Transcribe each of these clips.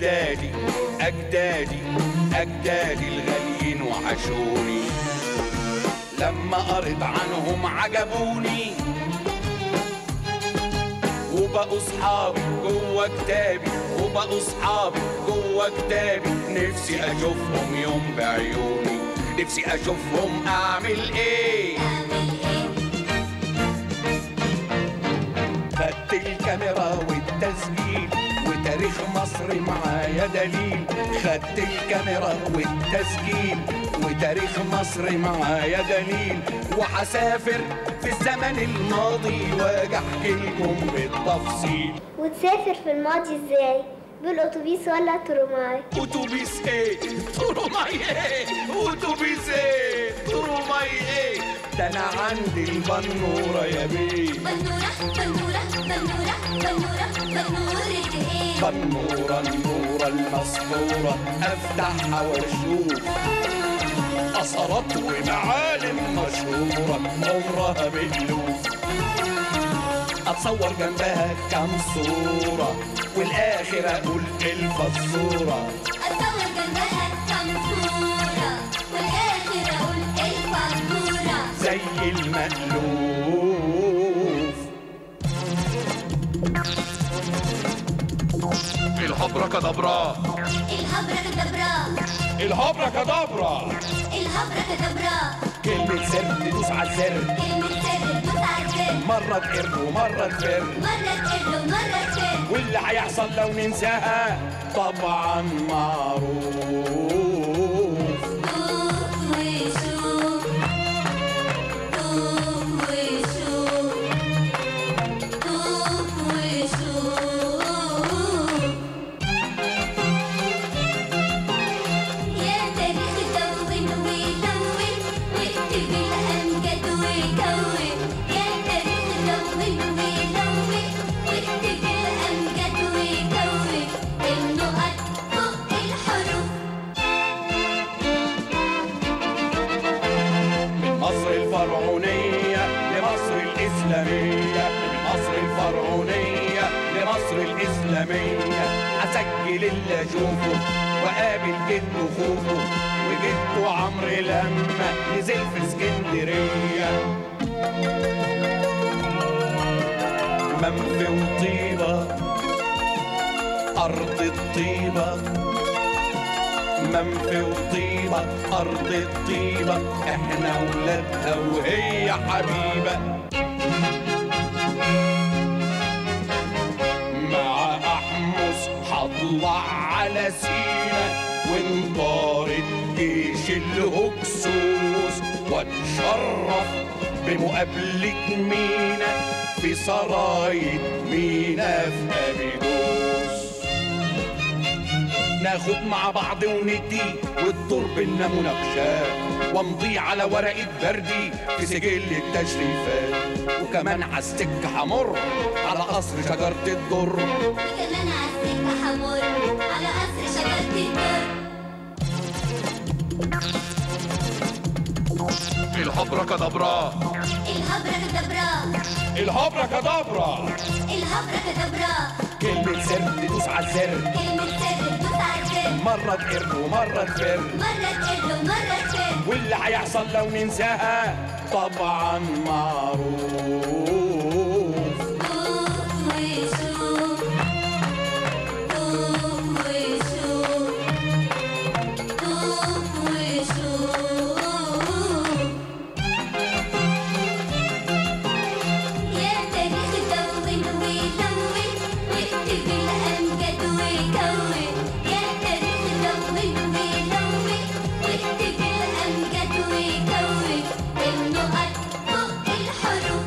أجدادي أجدادي أجدادي الغاليين وحشوني لما قريت عنهم عجبوني وبقوا صحابي جوه كتابي وبقوا صحابي جوه كتابي نفسي اشوفهم يوم بعيوني نفسي اشوفهم اعمل ايه خدت الكاميرا والتسجيل وتاريخ مصر معايا دليل خدت الكاميرا والتسجيل وتاريخ مصر معايا دليل وحسافر في الزمن الماضي واجي احكي لكم بالتفصيل وتسافر في الماضي ازاي بالاتوبيس ولا تروماي اتوبيس ايه تروماي ايه اتوبيس ايه تروماي ايه ده انا عندي البنوره يا بيه بنورة بنورة بنورة بنورة بنورة ايه بنورة النورة المسطورة افتحها واشوف اثرات ومعالم مشهورة عمرها بألوف اتصور جنبها كام صورة والاخر اقول الفزورة اتصور جنبها كم صورة والاخر اقول الفاتورة زي المألوف الهبرة كدبرة الهبرة كدبرة الهبرة كدبرة الهبرة كدبرة كلمة سر تدوس على الزر كلمة سر دوس على الزر مرة تقر ومرة تفر مرة تقل ومرة تفر واللي هيحصل لو ننساها طبعا معروف دوق وشوف دوق وشوف دوق وشوف يا تاريخ دون ودون واكتب الأمجد وكون يا تاريخ دون ودون واكتب الأمجد وكون النقط فوق الحروف من مصر الفرعونية لمصر الإسلامية من مصر الفرعونية لمصر الإسلامية أسجل اللي أشوفه وقابل جده خوفه وجده عمرو لما نزل في اسكندرية منفي وطيبة أرض الطيبة منفي وطيبة أرض الطيبة إحنا ولادها وهي حبيبة مع أحمس هطلع على سينا وانطارد جيش الهكسوس واتشرف بمقابلة مينا في سرايا مينا في أبيدوس ناخد مع بعض وندي والدور بينا مناقشات وامضي على ورقة بردي في سجل التشريفات وكمان عالسكة همر على قصر شجرة الدر وكمان عالسكة حمر على قصر شجرة الدر الهبرة كدبرة الهبرة كدبرة الهبرة كدبرة الهبرة كدبرة كلمة سر تدوس على الزر كلمة سر دوس على الزر مرة تقر ومرة تفر مرة تقل ومرة تفر واللي هيحصل لو ننساها طبعا معروف دوق وشوف دوق وشوف دوق وشوف يا تاريخ دون ودون واكتب الأمجد وكون يا تاريخ دون ودون واكتب الأمجد وكون النقط فوق الحروف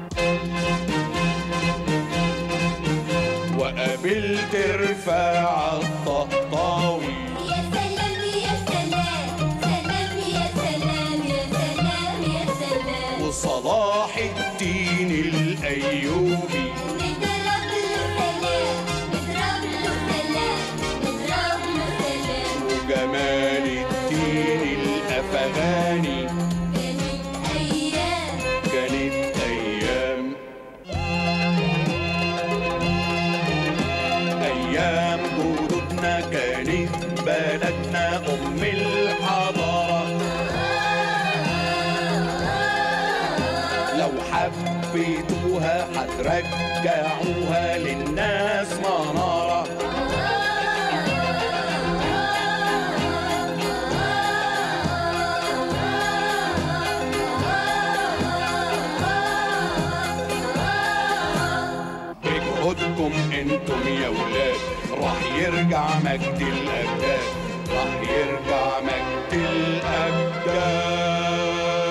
وقابلت رفاعة الطهطاوي يا سلام يا سلام سلام يا سلام يا سلام يا سلام وصلاح الدين الأيوبي نضرب له سلام نضرب له سلام نضرب له سلام وجمال الدين الأفغاني كانت أيام كانت أيام أيام جدودنا بيتوها هترجعوها للناس منارة بجهودكم انتم يا ولاد راح يرجع مجد الاجداد راح يرجع مجد الاجداد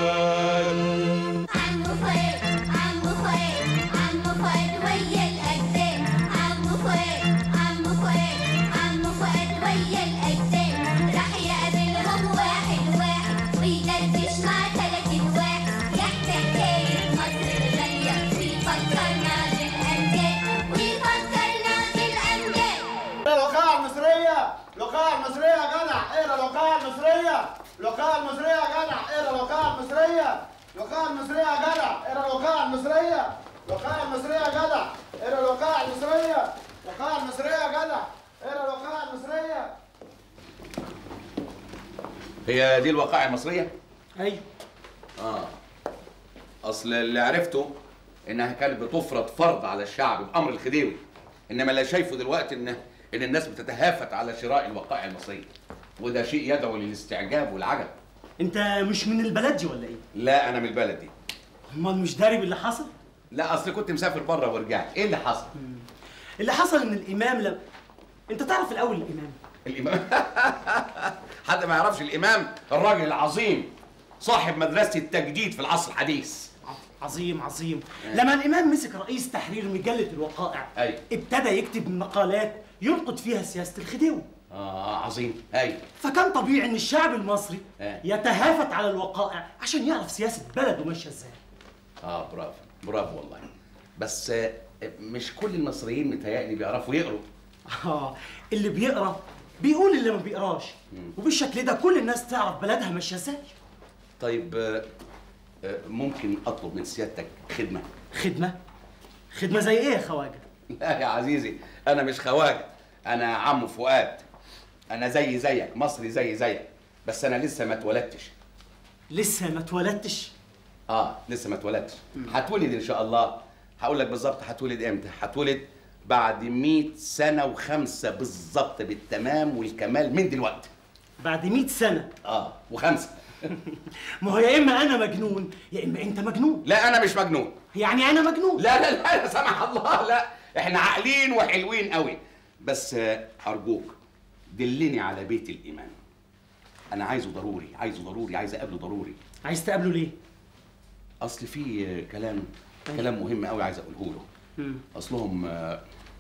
عمو فؤاد عمو فؤاد عمو فؤاد ويا الأجداد عمو فؤاد عمو فؤاد عمو فؤاد ويا الأجداد راح يقابلهم واحد واحد ويدردش مع تلاتين واحد يحكي حكاية مصر الغالية ويفكرنا بالأمجاد ويفكرنا بالأمجاد الوقاية المصرية الوقاية المصرية يا جدع اقرا الوقاية المصرية الوقاية المصرية يا جدع اقرا الوقاية المصرية الوقاية المصرية يا جدع اقرا الوقاية المصرية الوقاية المصرية يا جدع اقرا الوقاية المصرية الوقاية المصرية يا جدع اقرا الوقاية المصرية هي دي الوقائع المصرية؟ ايوه اه اصل اللي عرفته انها كانت بتفرض فرض على الشعب بامر الخديوي انما اللي شايفه دلوقتي ان ان الناس بتتهافت على شراء الوقائع المصريه وده شيء يدعو للاستعجاب والعجب انت مش من البلد دي ولا ايه لا انا من البلد دي امال مش داري باللي حصل لا اصل كنت مسافر بره ورجعت ايه اللي حصل اللي حصل ان الامام لم... انت تعرف الاول الامام الامام حد ما يعرفش الامام الراجل العظيم صاحب مدرسه التجديد في العصر الحديث عظيم عظيم لما الامام مسك رئيس تحرير مجله الوقائع أيوة. ابتدى يكتب مقالات ينقد فيها سياسه الخديوي اه عظيم ايوه فكان طبيعي ان الشعب المصري آه. يتهافت على الوقائع عشان يعرف سياسه بلده ماشيه ازاي اه برافو برافو والله بس آه، مش كل المصريين متهيألي بيعرفوا يقروا اه اللي بيقرا بيقول اللي ما بيقراش وبالشكل ده كل الناس تعرف بلدها ماشيه ازاي طيب آه، آه، ممكن اطلب من سيادتك خدمه خدمه خدمه زي ايه يا خواجه لا يا عزيزي انا مش خواجه انا عم فؤاد انا زي زيك مصري زي زيك بس انا لسه ما اتولدتش لسه ما اتولدتش اه لسه ما اتولدتش هتولد ان شاء الله هقول لك بالظبط هتولد امتى هتولد بعد 100 سنه وخمسه بالظبط بالتمام والكمال من دلوقتي بعد 100 سنه اه وخمسه ما هو يا اما انا مجنون يا اما انت مجنون لا انا مش مجنون يعني انا مجنون لا لا لا لا سمح الله لا احنا عاقلين وحلوين قوي بس آه، ارجوك دلني على بيت الايمان انا عايزه ضروري عايزه ضروري عايز اقابله ضروري عايز تقابله ليه اصل في آه، كلام كلام مهم قوي عايز اقوله له مم. اصلهم آه،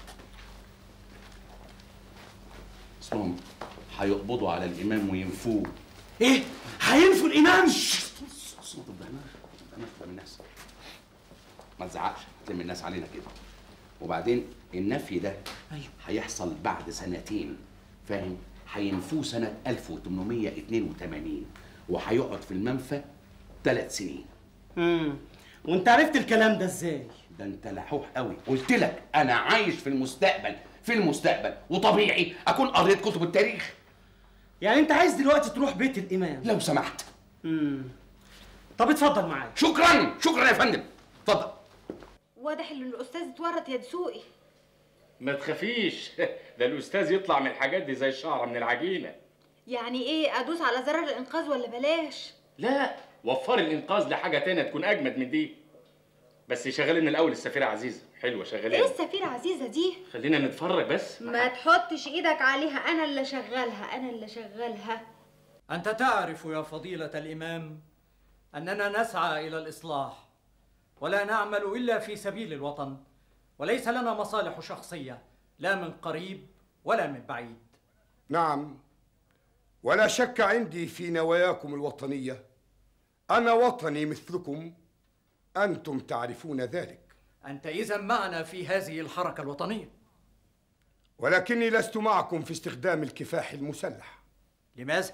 اصلهم هيقبضوا على الامام وينفوه ايه هينفوا الامام اصلا تبقى انا تبقى الناس ما تزعقش تلم الناس علينا كده وبعدين النفي ده ايوه هيحصل بعد سنتين فاهم هينفوه سنة 1882 وهيقعد في المنفى ثلاث سنين امم وانت عرفت الكلام ده ازاي ده انت لحوح قوي قلت لك انا عايش في المستقبل في المستقبل وطبيعي اكون قريت كتب التاريخ يعني انت عايز دلوقتي تروح بيت الامام لو سمحت امم طب اتفضل معايا شكرا شكرا يا فندم اتفضل واضح ان الاستاذ اتورط يا دسوقي ما تخافيش ده الاستاذ يطلع من الحاجات دي زي الشعره من العجينه يعني ايه ادوس على زرار الانقاذ ولا بلاش لا وفري الانقاذ لحاجه تانية تكون اجمد من دي بس شغالي من الاول السفيره عزيزه حلوه شغالين ايه السفيرة عزيزة دي خلينا نتفرج بس ما تحطش ايدك عليها انا اللي شغالها انا اللي شغالها أنت تعرف يا فضيلة الإمام أننا نسعى إلى الإصلاح ولا نعمل إلا في سبيل الوطن وليس لنا مصالح شخصية لا من قريب ولا من بعيد نعم ولا شك عندي في نواياكم الوطنيه انا وطني مثلكم انتم تعرفون ذلك أنت إذا معنا في هذه الحركة الوطنية ولكني لست معكم في استخدام الكفاح المسلح لماذا؟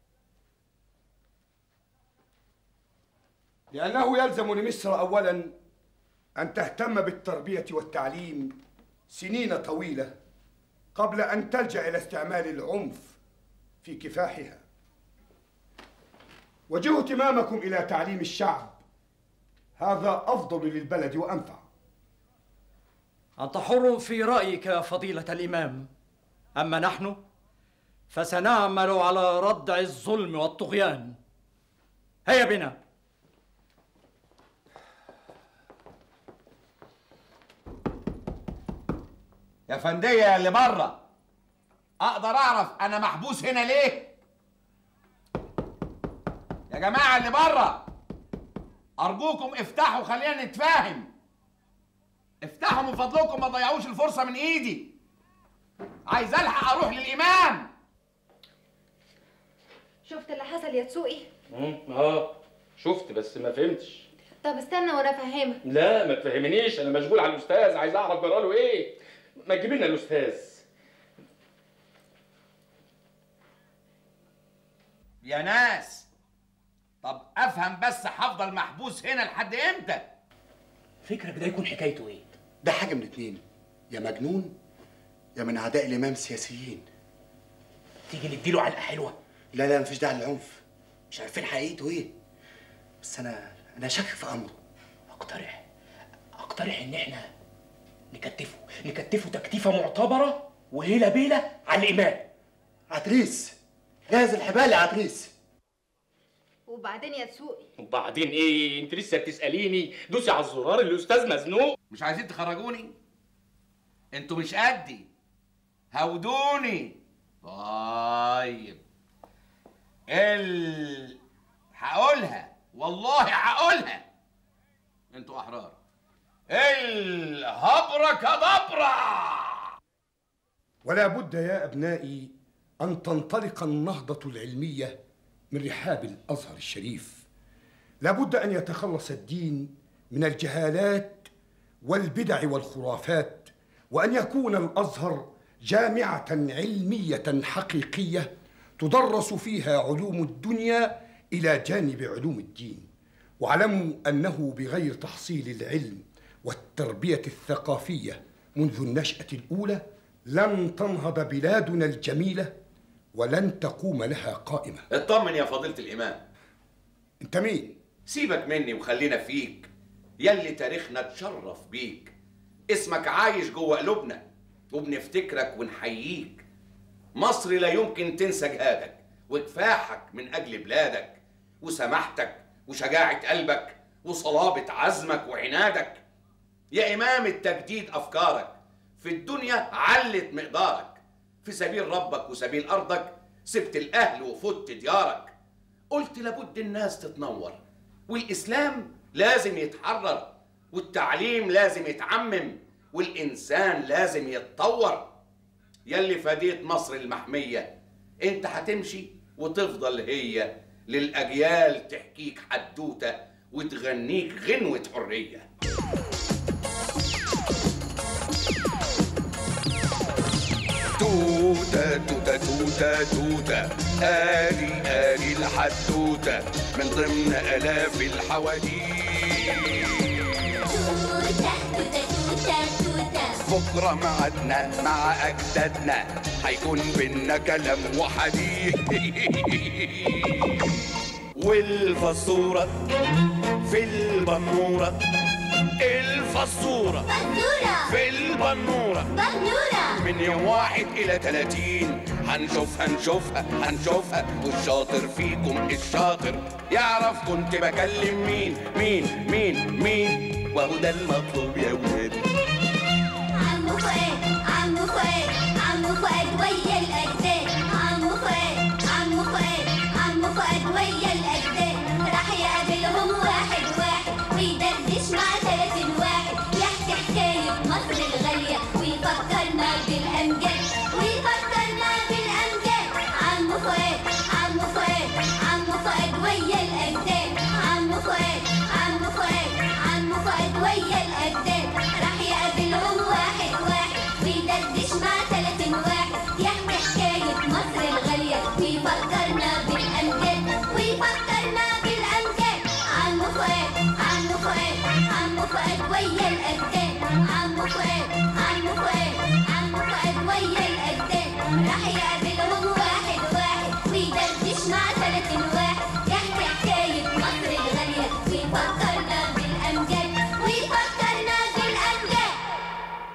لانه يلزم لمصر اولا ان تهتم بالتربيه والتعليم سنين طويله قبل ان تلجا الى استعمال العنف في كفاحها وجهوا اهتمامكم الى تعليم الشعب هذا أفضل للبلد وأنفع أنت حر في رأيك يا فضيلة الإمام أما نحن فسنعمل على ردع الظلم والطغيان هيا بنا يا فندية اللي بره اقدر اعرف انا محبوس هنا ليه يا جماعة اللي بره ارجوكم افتحوا خلينا نتفاهم افتحوا من فضلكم ما تضيعوش الفرصة من ايدي عايز الحق اروح للامام شفت اللي حصل يا تسوقي اه شفت بس ما فهمتش طب استنى وانا افهمك لا ما تفهمنيش انا مشغول على الاستاذ عايز اعرف جراله ايه ما تجيب لنا الاستاذ يا ناس طب افهم بس هفضل محبوس هنا لحد امتى فكرك ده يكون حكايته ايه؟ ده حاجة من اتنين يا مجنون يا من أعداء الإمام سياسيين تيجي نديله علقة حلوة لا لا مفيش داعي للعنف مش عارفين حقيقته إيه بس أنا أنا شاكك في أمره اقترح اقترح ان احنا نكتفه نكتفه تكتيفة معتبرة وهيلا بيلا على الإمام عتريس جاهز الحبال يا عتريس وبعدين يا تسوقي وبعدين ايه انت لسه بتساليني دوسي على الزرار الاستاذ مزنوق مش عايزين تخرجوني انتوا مش قدي هودوني طيب ال هقولها والله هقولها انتوا احرار الهبرة كدبرة ولا بد يا أبنائي أن تنطلق النهضة العلمية من رحاب الأزهر الشريف لا بد أن يتخلص الدين من الجهالات والبدع والخرافات وأن يكون الأزهر جامعة علمية حقيقية تدرس فيها علوم الدنيا إلى جانب علوم الدين واعلموا أنه بغير تحصيل العلم والتربية الثقافية منذ النشأة الأولى لن تنهض بلادنا الجميلة ولن تقوم لها قائمة اطمن يا فضيلة الإمام أنت مين؟ سيبك مني وخلينا فيك يلي تاريخنا اتشرف بيك اسمك عايش جوه قلوبنا وبنفتكرك ونحييك مصر لا يمكن تنسى جهادك وكفاحك من أجل بلادك وسماحتك وشجاعة قلبك وصلابة عزمك وعنادك يا إمام التجديد أفكارك في الدنيا علت مقدارك في سبيل ربك وسبيل أرضك سبت الأهل وفدت ديارك قلت لابد الناس تتنور والإسلام لازم يتحرر والتعليم لازم يتعمم والإنسان لازم يتطور يلي فديت مصر المحمية انت هتمشي وتفضل هي للأجيال تحكيك حدوتة وتغنيك غنوة حرية توتة توتة توتة توتة آلي آلي الحدوتة من ضمن آلاف الحواديت توتة توتة توتة توتة بكرة معدنا مع أجدادنا هيكون بينا كلام وحديث والفزورة في البنورة الفزورة بندورة في البنورة بندورة من يوم واحد إلى تلاتين هنشوفها نشوفها هنشوفها والشاطر فيكم الشاطر يعرف كنت بكلم مين مين مين مين وهو ده المطلوب يا ولاد عمو فؤاد عمو فؤاد عمو فؤاد ويا الأجداد عمو فؤاد عمو فؤاد عمو فؤاد ويا الأجداد راح يقابلهم واحد واحد ويدردش مع ثلاثين واحد يحكي حكاية مصر الغالية ويفكرنا بالأمجاد ويفكرنا بالأمجاد عمو فؤاد عمو فؤاد عمو فؤاد ويا الأجداد عمو فؤاد عمو فؤاد عمو فؤاد ويا الأجداد راح يقابلهم واحد واحد ويدردش مع ثلاثين واحد يحكي حكاية مصر الغالية ويفكرنا بالأمجاد ويفكرنا بالأمجاد عمو فؤاد عمو فؤاد عمو فؤاد ويا الأجداد عمو فؤاد عمو فؤاد عمو فؤاد ويا الأجداد راح يقابلهم